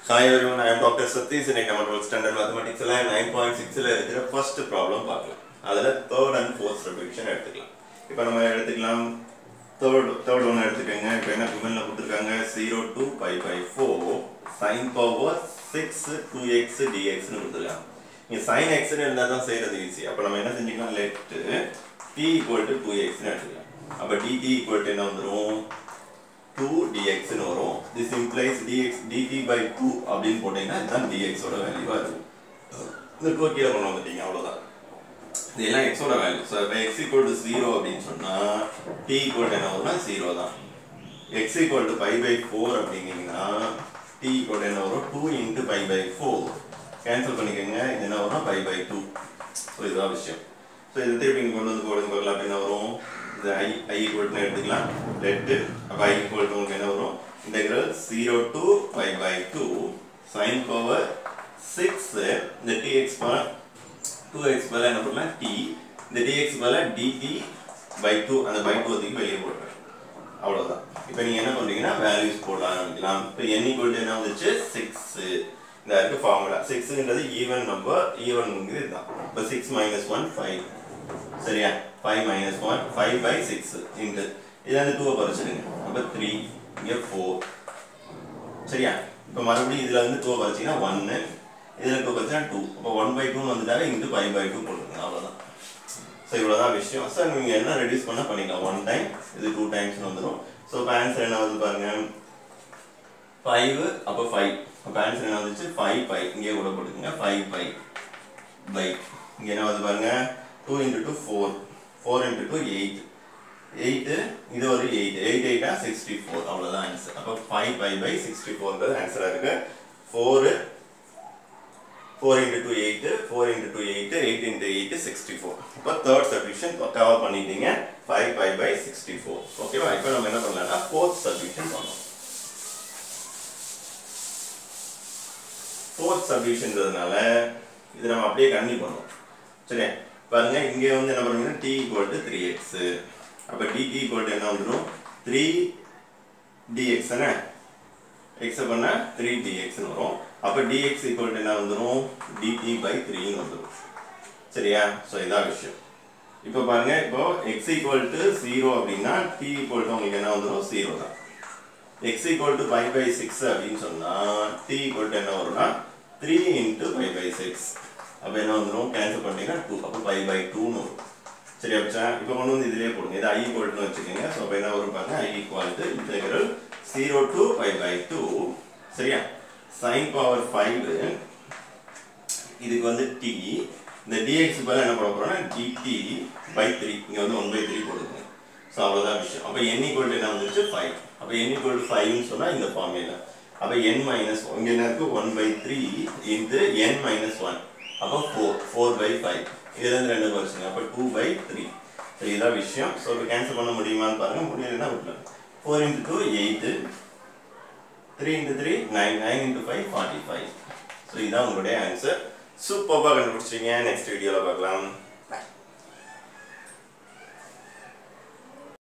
Hi everyone, I am Dr. Satish இன்னைக்கு நம்ம 12th standard mathematicsல 9.6ல இருக்கிற first problem பார்க்கலாம் அதில் third and fourth repetition எடுத்துக்கலாம் இப்போ நம்ம எடுத்துக்கலாம் third third ஒன்று எடுத்துக்கோங்க இப்போ என்ன குமெண்ட்ல கொடுத்துருக்காங்க 0 to pi by 4 sin power 6 2x dxன்னு கொடுத்துருக்காங்க இங்கே sin x ன்னு இருந்தால் தான் செய்கிறது ஈஸி அப்போ நம்ம என்ன செஞ்சுக்கலாம் let t equal to 2xன்னு எடுத்துக்கலாம் அப்போ dt equal to என்ன வந்துரும் 2 dx னு வரும் this implies dx dt by 2 அப்படின்னு போட்டீங்கன்னா இதுதான் dx ஓட வேல்யூவா இருக்கும் இந்த டூ கீழே கொண்டு வந்துட்டீங்க அவ்வளவுதான் இதெல்லாம் x ஓட வேல்யூ ஸோ இப்போ x equal to 0 அப்படின்னு சொன்னா t equal to என்ன வரும்னா 0 தான் x equal to pi by 4 அப்படிங்கன்னா t equal to என்ன வரும் 2 into pi by 4 கேன்சல் பண்ணிக்கோங்க இது என்ன வரும்னா pi by 2 ஸோ இதுதான் விஷயம் ஸோ இது திருப்பி இங்கே கொண்டு வந்து போடுங்க பார்க்கலாம் அப்படின்னா வரும் இந்த i i equal to எடுத்துக்கலாம் let அப்போ i equal to உங்களுக்கு என்ன வரும் integral 0 to pi by 2 sin power 6 இந்த tx பவர் 2x பதிலா என்ன பண்ணலாம் t இந்த dx பதிலா dt by 2 அந்த by 2 ஒதுக்கி வெளியே போடுறேன் அவ்வளவுதான் இப்போ நீங்க என்ன பண்றீங்கன்னா வேல்யூஸ் போட ஆரம்பிக்கலாம் இப்போ n equal to என்ன வந்துச்சு 6 இந்த இருக்கு ஃபார்முலா 6ன்றது ஈவன் நம்பர் ஈவன்ங்கிறது இதுதான் இப்போ 6 மைனஸ் ஒன் ஃபைவ் சரியா 5 minus 1 5 by 6 into இதுல இருந்து 2 பறிச்சிடுங்க அப்ப 3 இங்க 4 சரியா இப்போ மறுபடியும் இதுல இருந்து 2 பறிச்சீங்கன்னா 1 இதுல 2 பறிச்சா 2 அப்போ 1 by 2 வந்துட்டாவே இன்டு 5 by 2 போட்டுருங்க அவ்வளவுதான் ஸோ இவ்வளோதான் விஷயம் சார் நீங்கள் என்ன ரெடியூஸ் பண்ண பண்ணிக்கலாம் ஒன் டைம் இது டூ டைம்ஸ் வந்துடும் ஸோ இப்போ ஆன்சர் என்ன வந்து பாருங்க ஃபைவ் அப்போ ஃபைவ் அப்போ ஆன்சர் என்ன வந்துச்சு ஃபைவ் பை இங்கே கூட போட்டுக்கோங்க ஃபைவ் பை பை இங்கே என்ன வந்து பாருங்க two into two four four into two eight eight இது ஒரு எயிட் எயிட் எயிட்டா சிக்ஸ்டி ஃபோர் அவ்வளோதான் ஆன்சர் அப்போ ஃபைவ் பை பை சிக்ஸ்டி ஃபோர்ன்றது ஆன்சராக இருக்கு four four into two eight four into two eight eight into eight sixty four இப்போ third subdivision cover பண்ணிட்டீங்க five five pi sixty four ஓகேவா இப்போ நம்ம என்ன பண்ணலாம்னா ஃபோர்த் சப்டிஷன் பண்ணோம் ஃபோர்த் சப்டிஷன்றதுனால இது நம்ம அப்படியே கண்டினியூ பண்ணுவோம் சரியா பாருங்க இங்கே வந்து என்ன பண்ணுவீங்கன்னா t equal to three x அப்போ டிடி ஈக்குவல் டு என்ன வந்துடும் த்ரீ டிஎக்ஸ் தானே எக்ஸை பண்ணால் த்ரீ டிஎக்ஸ்னு வரும் அப்போ டிஎக்ஸ் ஈக்குவல் டு என்ன வந்துடும் டிடி பை த்ரீன்னு வந்துடும் சரியா ஸோ இதான் விஷயம் இப்போ பாருங்க இப்போ எக்ஸ் ஈக்குவல் டு ஜீரோ அப்படின்னா டி ஈக்குவல் டு உங்களுக்கு என்ன வந்துடும் ஜீரோ தான் x equal to pi pi six அப்படின்னு சொன்னால் டி ஈக்குவல் டு என்ன வரும்னா three into pi pi six அப்போ என்ன வந்துடும் கேன்சல் பண்ணிட்டீங்கன்னா டூ அப்போ பை பை டூன்னு வரும் சரி அப்பச்சா இப்போ கொண்டு வந்து இதிலே போடுங்க இது ஐ ஈக்குவல்னு வச்சுக்கோங்க ஸோ அப்போ என்ன வரும் பாருங்க I equal to integral zero to pi pi two சரியா சைன் பவர் ஃபைவ் இதுக்கு வந்து டி இந்த டிஎக்ஸ் பதில் என்ன பண்ண போறோம்னா டிடி பை த்ரீ இங்கே வந்து ஒன் பை த்ரீ போடுங்க ஸோ அவ்வளோதான் விஷயம் அப்போ என் ஈக்குவல் என்ன வந்துருச்சு ஃபைவ் அப்போ என் ஈக்குவல் ஃபைவ்னு சொன்னால் இந்த ஃபார்முலா அப்போ என் மைனஸ் இங்கே என்ன இருக்கு one pi three into n minus one அப்போ ஃபோர் ஃபோர் பை ஃபைவ் இதுலேருந்து ரெண்டு வருஷங்க அப்போ டூ பை த்ரீ ஸோ இதுதான் விஷயம் ஸோ இப்போ கேன்சல் பண்ண முடியுமான்னு பாருங்க முடியலன்னா விட்டுலாம் four into two eight three into three nine nine into five forty five so இதுதான் உங்களுடைய ஆன்சர் சூப்பராக கண்டுபிடிச்சிங்க நெக்ஸ்ட் வீடியோவில் பார்க்கலாம்